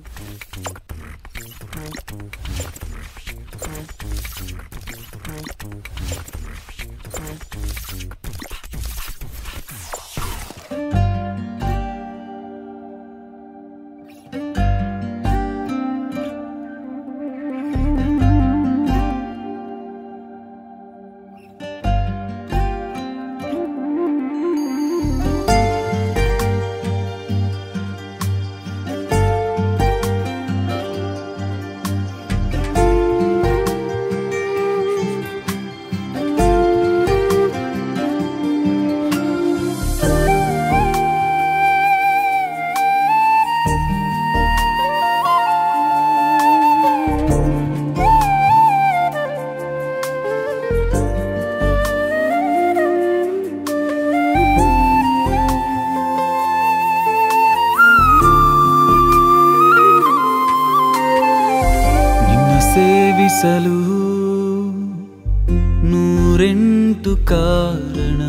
ನಿನ್ನ ಸೇವಿಸಲು ನೂರೆಂಟು ಕಾರಣ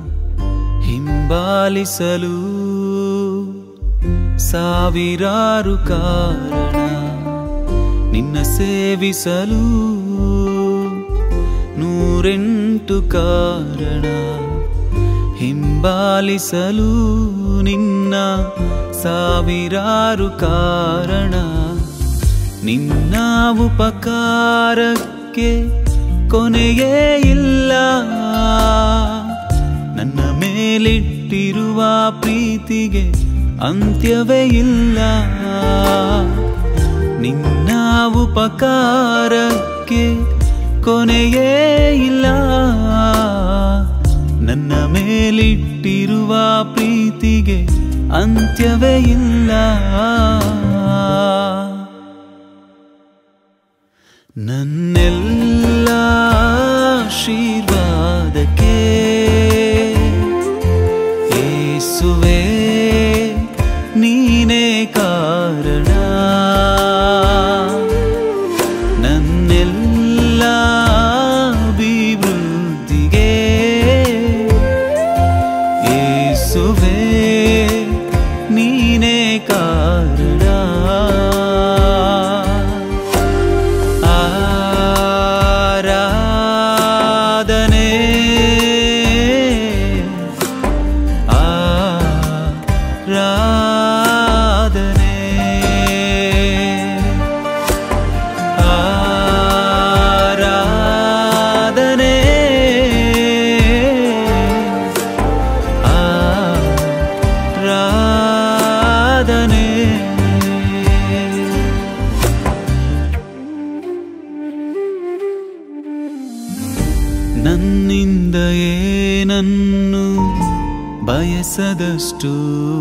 ಹಿಂಬಾಲಿಸಲು ಸಾವಿರಾರು ಕಾರಣ ನಿನ್ನ ಸೇವಿಸಲು ನೂರೆಂಟು ಕಾರಣ ಹಿಂಬಾಲಿಸಲು ನಿನ್ನ ಸಾವಿರಾರು ಕಾರಣ ನಿನ್ನ ಉಪಕಾರಕ್ಕೆ ಕೊನೆಯೇ ಇಲ್ಲ ನನ್ನ ಮೇಲಿಟ್ಟಿರುವ ಪ್ರೀತಿಗೆ ಅಂತ್ಯವೇ ಇಲ್ಲ ನಿನ್ನ ಉಪಕಾರಕ್ಕೆ ಕೊನೆಯೇ ಇಲ್ಲ ನನ್ನ ಮೇಲಿಟ್ಟಿರುವ ಪ್ರೀತಿಗೆ ಅಂತ್ಯವೇ ಇಲ್ಲ ನನ್ನೆಲ್ಲ ಆಶೀರ್ವಾದಕ್ಕೆ ಏಸುವೆ ನೀನೇ ಕಾರಣ ನನ್ನೆಲ್ಲ ಅಭಿವೃದ್ಧಿಗೆ ಏಸುವೆ ನೀನೇ ಕಾರಣ ಆರಾಧನೆ ಆರಾಧನೆ ಆರಾಧನೆ ಆರಾಧನೆ ನನ್ನಿಂದ ಏನನ್ನು ಬಯಸದಷ್ಟು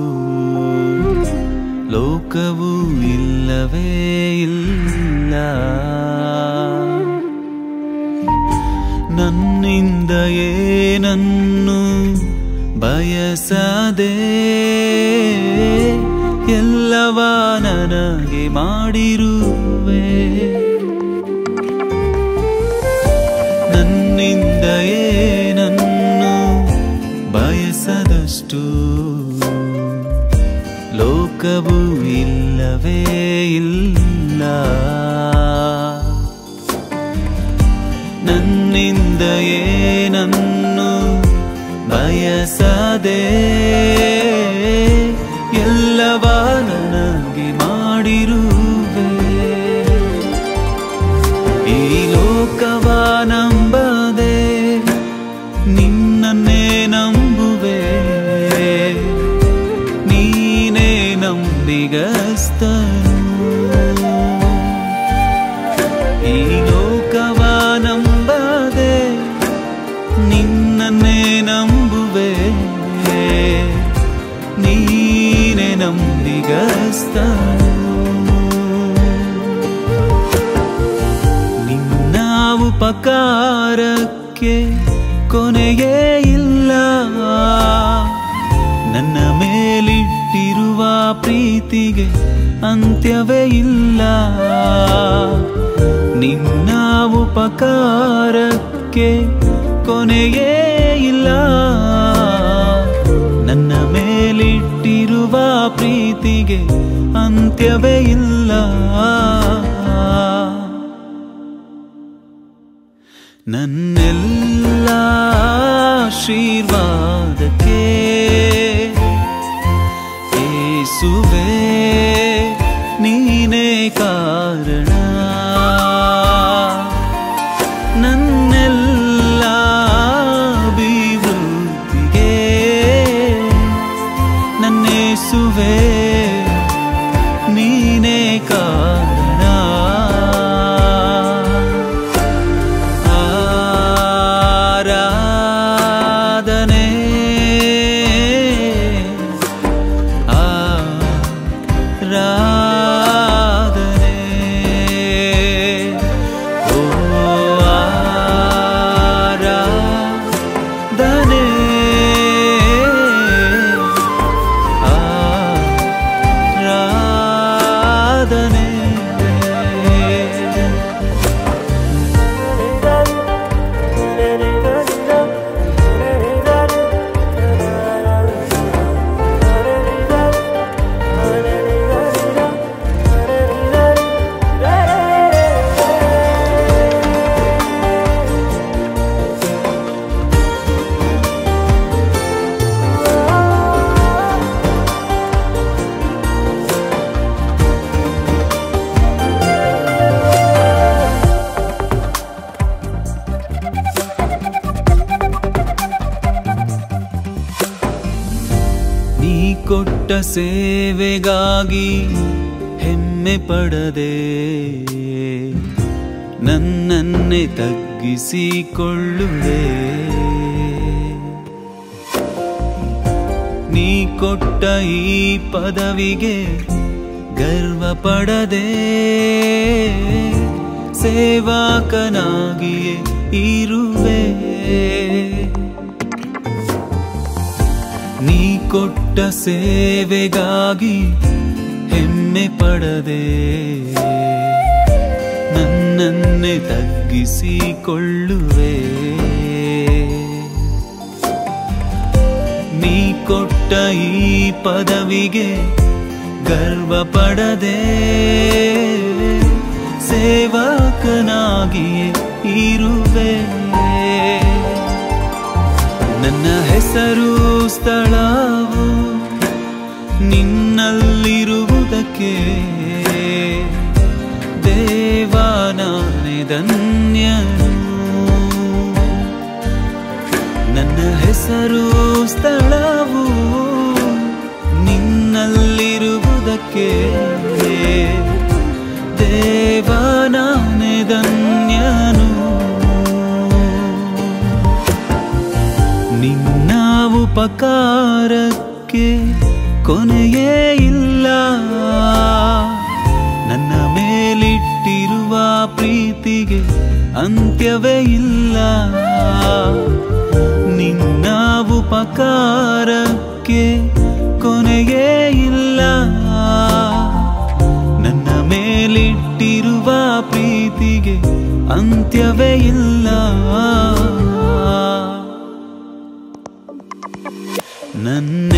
ಲೋಕವು ಇಲ್ಲವೇ ಇಲ್ಲ ನನ್ನಿಂದ ಏನನ್ನು ಬಯಸದೆ ಎಲ್ಲವ ನನಗೆ ಮಾಡಿರುವೆ ನನ್ನಿಂದ ಏನನ್ನು ಬಯಸದಷ್ಟು ಲೋಕವು ಇಲ್ಲವೇ ಇಲ್ಲ ನನ್ನಿಂದ ಏನನ್ನು ಬಯಸದೆ ಎಲ್ಲವ ನನಗೆ ಮಾಡಿರುವೆ ಈ ಲೋಕವ ನಂಬದೆ ನಿನ್ನನ್ನೇ ನಂಬುವೆ ನೀನೇ ನಂಬಿಗಸ್ತನು ಈ ಲೋಕವ ನಂಬದೆ ನಿನ್ನನ್ನೇ ನಂಬುವೆ ನೀನೆ ನಂಬಿಗಸ್ತನು ನಿನ್ನ ಉಪಕಾರಕ್ಕೆ ಕೊನೆಯೇ ಇಲ್ಲ ನನ್ನ ಮೇಲಿಟ್ಟಿರುವ ಪ್ರೀತಿಗೆ ಅಂತ್ಯವೇ ಇಲ್ಲ ನಿನ್ನ ಉಪಕಾರಕ್ಕೆ ಕೊನೆಯೇ ಇಲ್ಲ ನನ್ನ ಮೇಲಿಟ್ಟಿರುವ ಪ್ರೀತಿಗೆ ಅಂತ್ಯವೇ ಇಲ್ಲ ನನ್ನೆಲ್ಲ ಆಶೀರ್ವಾದಕ್ಕೆ ಏಸುವೆ ನೀನೇ ಕಾರಣ ನನ್ನೆಲ್ಲ ಅಭಿವೃದ್ಧಿಗೆ ನನ್ನೇಸುವೆ ನೀನೇ ಕಾರಣ ಆರಾಧನೆ ಆರಾಧನೆ ಓ ಆರಾಧನೆ ಆರಾಧನೆ ನೀ ಕೊಟ್ಟ ಸೇವೆಗಾಗಿ ಹೆಮ್ಮೆ ಪಡದೆ ನನ್ನನ್ನೇ ತಗ್ಗಿಸಿಕೊಳ್ಳುವೆ ನೀ ಕೊಟ್ಟ ಈ ಪದವಿಗೆ ಗರ್ವ ಪಡದೆ ಸೇವಾಕನಾಗಿಯೇ ಇರುವೆ ನೀ ಕೊಟ್ಟ ಸೇವೆಗಾಗಿ ಹೆಮ್ಮೆ ಪಡದೆ ನನ್ನನ್ನೇ ತಗ್ಗಿಸಿಕೊಳ್ಳುವೆ ನೀ ಕೊಟ್ಟ ಈ ಪದವಿಗೆ ಗರ್ವ ಪಡದೆ ಸೇವಕನಾಗಿಯೇ ಇರುವೆ ನನ್ನ ಹೆಸರು ಸ್ಥಳವು ನಿನ್ನಲ್ಲಿರುವುದಕ್ಕೆ ದೇವಾನಾನೆ ಧನ್ಯನು ನನ್ನ ಹೆಸರು ಸ್ಥಳವು ನಿನ್ನಲ್ಲಿರುವುದಕ್ಕೆ ದೇವಾನಾನೆ ಧನ್ಯನು ನಿನ್ನ ಉಪಕಾರಕ್ಕೆ ಕೊನೆಯೇ ಇಲ್ಲ ನನ್ನ ಮೇಲಿಟ್ಟಿರುವ ಪ್ರೀತಿಗೆ ಅಂತ್ಯವೇ ಇಲ್ಲ ನಿನ್ನ ಉಪಕಾರಕ್ಕೆ ಕೊನೆಯೇ ಇಲ್ಲ ನನ್ನ ಮೇಲಿಟ್ಟಿರುವ ಪ್ರೀತಿಗೆ ಅಂತ್ಯವೇ ಇಲ್ಲ ನನ್ನ